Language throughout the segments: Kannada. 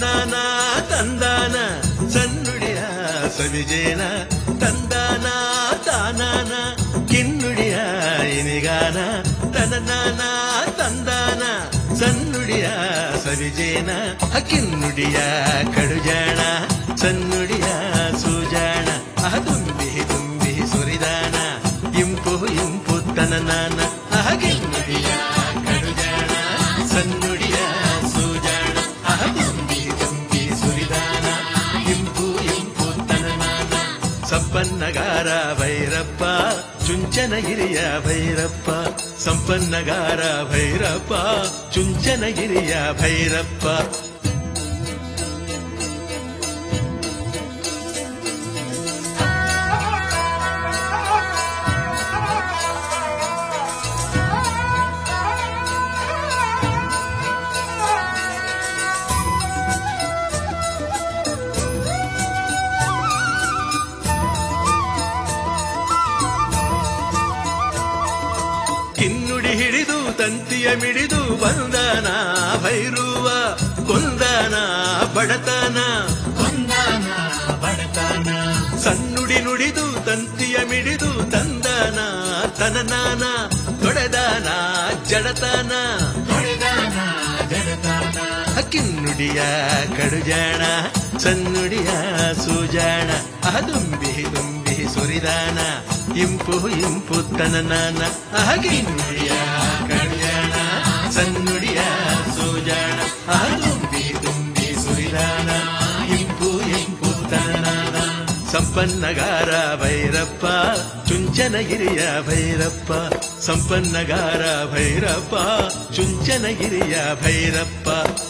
ತನನಾನ ತಂದಾನ ಸನ್ನುಡಿಯ ಸವಿಜೇನ ತಂದಾನ ತಾನಾನ ಕಿನ್ನುಡಿಯ ಇನಿಗಾನ ತನನಾನ ತಂದಾನ ಸನ್ನುಡಿಯ ಸವಿಜೇನ ಕಿನ್ನುಡಿಯ ಕಡುಜಾಣ ಸನ್ನುಡಿಯ ಸೂಜಾಣ ಅಹ ತುಂಬಿ ತುಂಬಿ ಸುರಿದಾನ ಇಂಪು ಇಂಪು ತನನಾನ ಅಹ ಕಿನ್ನುಡಿಯ ಕಡುಜಾಣ ಸನ್ನುಡಿಯ ಸೂಜಾಣ ಅಹ ತುಂಬಿ ತುಂಬಿ ಸುರಿದಾನ ಇಂಪು ಇಂಪು ತನನಾನ ಸಂಪನ್ನಗಾರ ಭೈರಪ್ಪ ಚುಂಚನಗಿರಿಯ ಭೈರಪ್ಪ ಸಂಪನ್ನಗಾರ ಭೈರಪ್ಪ ಚುಂಚನಗಿರಿಯ ಭೈರಪ್ಪ ಕಿನ್ನುಡಿ ಹಿಡಿದು ತಂತಿಯ ಮಿಡಿದು ಬಂದನ ಭೈರುವ ಕೊಂದನ ಬಡತನ ಕೊಂದಾನ ಬಡತನ ಸನ್ನುಡಿ ನುಡಿದು ತಂತಿಯ ಮಿಡಿದು ತಂದನ ತನನಾನ ತೊಡೆದಾನ ಜಡತನ ಹೊಡೆದಾನ ಜಡತಾನ ಕಿನ್ನುಡಿಯ ಕಡುಜಾಣ ಸನ್ನುಡಿಯ ಸೂಜಾಣ ಅಹ ತುಂಬಿ ತುಂಬಿ ಸುರಿದಾನ ಇಂಪು ಇಂಪು ತನನಾನ ಅಹ ಕಿನ್ನುಡಿಯ ಕಡುಜಾಣ ಸನ್ನುಡಿಯ ಸೂಜಾಣ ಅಹ ತುಂಬಿ ತುಂಬಿ ಸುರಿದಾನ ಇಂಪು ಇಂಪು ತನನಾನ ಸಂಪನ್ನಗಾರ ಭೈರಪ್ಪ ಚುಂಚನಗಿರಿಯ ಭೈರಪ್ಪ ಸಂಪನ್ನಗಾರ ಭೈರಪ್ಪ ಚುಂಚನಗಿರಿಯ ಭೈರಪ್ಪ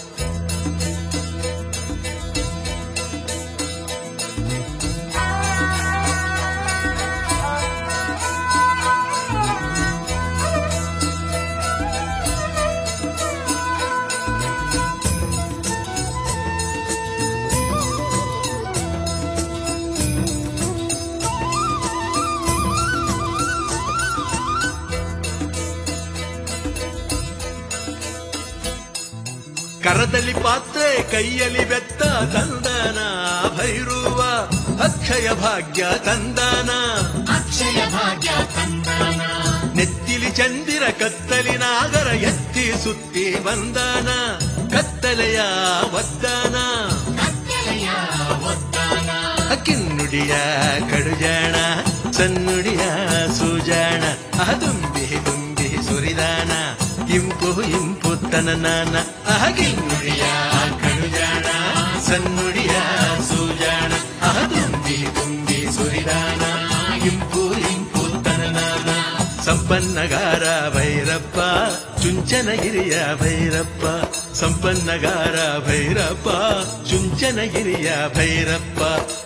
ಕರದಲ್ಲಿ ಪಾತ್ರೆ ಕೈಯಲ್ಲಿ ಬೆತ್ತ ತಂದನ ಭೈರುವ ಅಕ್ಷಯ ಭಾಗ್ಯ ತಂದನ ಅಕ್ಷಯ ಭಾಗ್ಯ ತಂದಾನ ನೆತ್ತಿಲಿ ಚಂದಿರ ಕತ್ತಲಿ ನಾಗರ ಎತ್ತಿ ಸುತ್ತಿ ಬಂದನ ಕತ್ತಲೆಯ ಒದ್ದಾನ ಕತ್ತಲೆಯ ಒದ್ದಾನ ಕಿನ್ನುಡಿಯ ಕಡುಜಾಣ ಸನ್ನುಡಿಯ ಸೂಜಾಣ ಅಹ ತುಂಬಿ ತುಂಬಿ ಸುರಿದಾನ ಇಂಪು ಇಂಪು ತನನಾನ ಅಹ ಕಿನ್ನುಡಿಯ ಕಡುಜಾಣ ಸನ್ನುಡಿಯ ಸೂಜಾಣ ಅಹ ತುಂಬಿ ತುಂಬಿ ಸುರಿದಾನ ಇಂಪು ಇಂಪು ತನನಾನ ಸಂಪನ್ನಗಾರ ಭೈರಪ್ಪ ಚುಂಚನಗಿರಿಯ ಭೈರಪ್ಪ ಸಂಪನ್ನಗಾರ ಭೈರಪ್ಪ ಚುಂಚನಗಿರಿಯ ಭೈರಪ್ಪ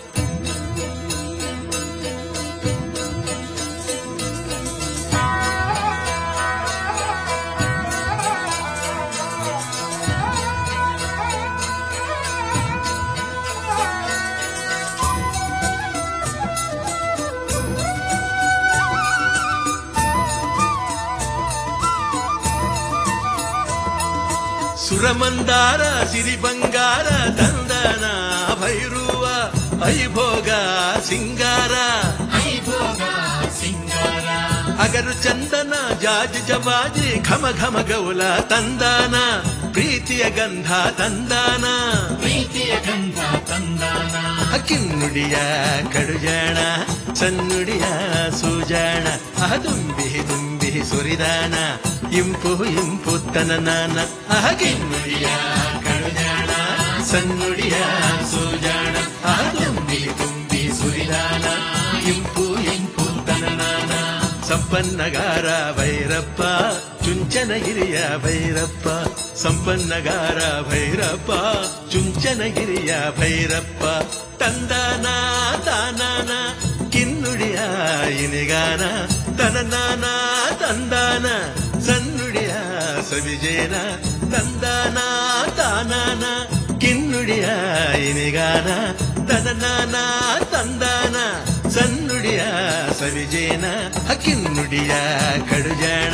ಸುರಮಂದಾರ ಸಿರಿ ಬಂಗಾರ ತಂದನ ಭೈರುವ ಐಭೋಗ ಸಿಂಗಾರ ಐಭೋಗ ಸಿಂಗಾರ ಅಗರು ಚಂದನ ಜಾಜಿ ಜವಾಜಿ ಘಮ ಘಮ ಗೌಲ ತಂದಾನ ಪ್ರೀತಿಯ ಗಂಧ ತಂದಾನ ಪ್ರೀತಿಯ ಗಂಧ ತಂದಾನ ಕಿನ್ನುಡಿಯ ಕಡುಜಾಣ ಸನ್ನುಡಿಯ ಸೂಜಾಣ ಅಹ ತುಂಬಿ ತುಂಬಿ ಸುರಿದಾನ ಇಂಪು ಇಂಪು ತನನಾನ ಅಹ ಕಿನ್ನುಡಿಯ ಕಡುಜಾಣ ಸನ್ನುಡಿಯ ಸೂಜಾಣ ಅಹ ತುಂಬಿ ತುಂಬಿ ಸುರಿದಾನ ಇಂಪು ಇಂಪು ತನನಾನ ಸಂಪನ್ನಗಾರ ಭೈರಪ್ಪ ಚುಂಚನಗಿರಿಯ ಭೈರಪ್ಪ ಸಂಪನ್ನಗಾರ ಭೈರಪ್ಪ ಚುಂಚನಗಿರಿಯ ಭೈರಪ್ಪ ತಂದಾನ ತಾನಾನ ಕಿನ್ನುಡಿಯ ಇನಿಗಾನ ತನನಾನ ತಂದಾನ ಸನ್ನುಡಿಯ ಸವಿಜೇನ ತಂದಾನ ತಾನಾನ ಕಿನ್ನುಡಿಯ ಇನಿಗಾನ ತನನಾನ ತಂದಾನ ಸನ್ನುಡಿಯ ಸವಿಜೇನ ಹಕ್ಕಿನ್ನುಡಿಯ ಕಡುಜಾಣ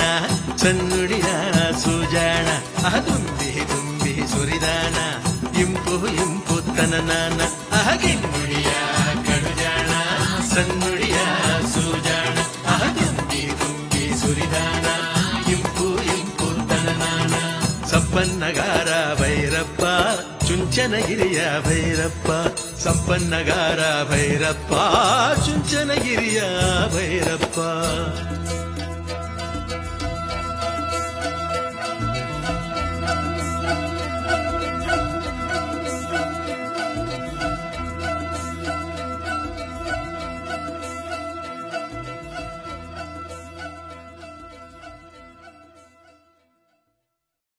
ಸನ್ನುಡಿಯ ಸೂಜಾಣ ಅಹ ತುಂಬಿ ತುಂಬಿ ಸುರಿದಾನ ಇಂಪು ಇಂಪು ನಾನ ಅಹಗಿನ್ನುಡಿಯ ಕಡುಜಾಣ ಸನ್ನುಡಿಯ ಸೂಜಾಣ ಅಹ ತುಂಬಿ ತುಂಬಿ ಸುರಿದಾನ ಇಂಪು ಇಂಪು ತನನಾನ ಸಂಪನ್ನಗಾರ ಭೈರಪ್ಪ ಚುಂಚನಗಿರಿಯ ಭೈರಪ್ಪ ಸಂಪನ್ನಗಾರ ಭೈರಪ್ಪ ಚುಂಚನಗಿರಿಯ ಭೈರಪ್ಪ